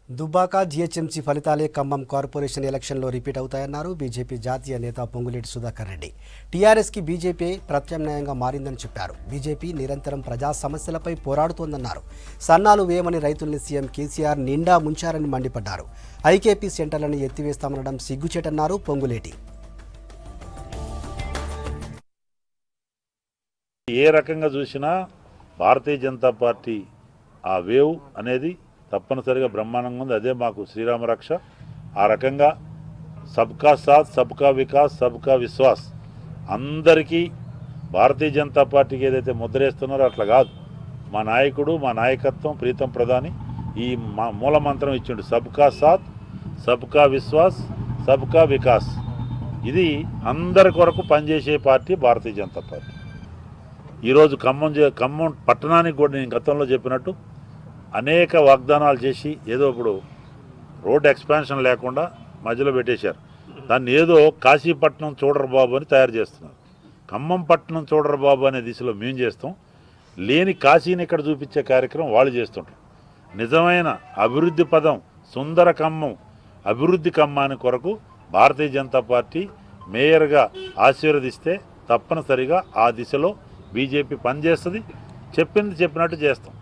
Dubbaka GHMC ఫలితాలే Khammam corporation ఎలక్షన్లో repeat అవుతాయన్నారు బీజేపీ జాతీయ నేత పొంగులేటి సుధాకర్ రెడ్డి టీఆర్ఎస్కి బీజేపీ ప్రత్యామ్నాయంగా మారిందని చెప్పారు బీజేపీ నిరంతరం ప్రజా సమస్యలపై పోరాడుతోందన్నారు సన్నాలు వేయమని రైతుల్ని సీఎం కేసీఆర్ నిండా ముంచారని మండిపడ్డారు ఐకేపీ సెంటర్లను ఎత్తివేస్తామనడం సిగ్గుచేటన్నారు పొంగులేటి ఏ రకంగా చూసినా భారతీయ జనతా పార్టీ ఆ వేవ్ అనేది తప్పనిసరిగా బ్రహ్మాండంగా ఉంది అదే మాకు శ్రీరామ రక్ష ఆ రకంగా సబ్కా సాత్ సబ్కా వికాస్ సబ్కా విశ్వాస్ అందరికీ భారతీయ జనతా పార్టీకి ఏదైతే ముద్రేస్తున్నారో అట్లా కాదు మా నాయకుడు మా నాయకత్వం ప్రీతం ప్రధాని ఈ మా మూల మంత్రం ఇచ్చిండు సబ్కా సాత్ సబ్కా విశ్వాస్ సబ్కా వికాస్ ఇది అందరి కొరకు పనిచేసే పార్టీ భారతీయ జనతా పార్టీ ఈరోజు ఖమ్మం జే- ఖమ్మం పట్టణానికి కూడా నేను గతంలో చెప్పినట్టు అనేక వాగ్దానాలు చేసి ఏదో ఇప్పుడు రోడ్ ఎక్స్పాన్షన్ లేకుండా మధ్యలో పెట్టేశారు దాన్ని ఏదో కాశీపట్నం చూడరు బాబు అని తయారు చేస్తున్నారు ఖమ్మం పట్టణం చూడరు బాబు అనే దిశలో మేము చేస్తాం లేని కాశీని ఇక్కడ చూపించే కార్యక్రమం వాళ్ళు చేస్తుంటారు నిజమైన అభివృద్ధి పదం సుందర ఖమ్మం అభివృద్ధి ఖమ్మాని కొరకు భారతీయ జనతా పార్టీ మేయర్గా ఆశీర్వదిస్తే తప్పనిసరిగా ఆ దిశలో బీజేపీ పనిచేస్తుంది చెప్పింది చెప్పినట్టు చేస్తాం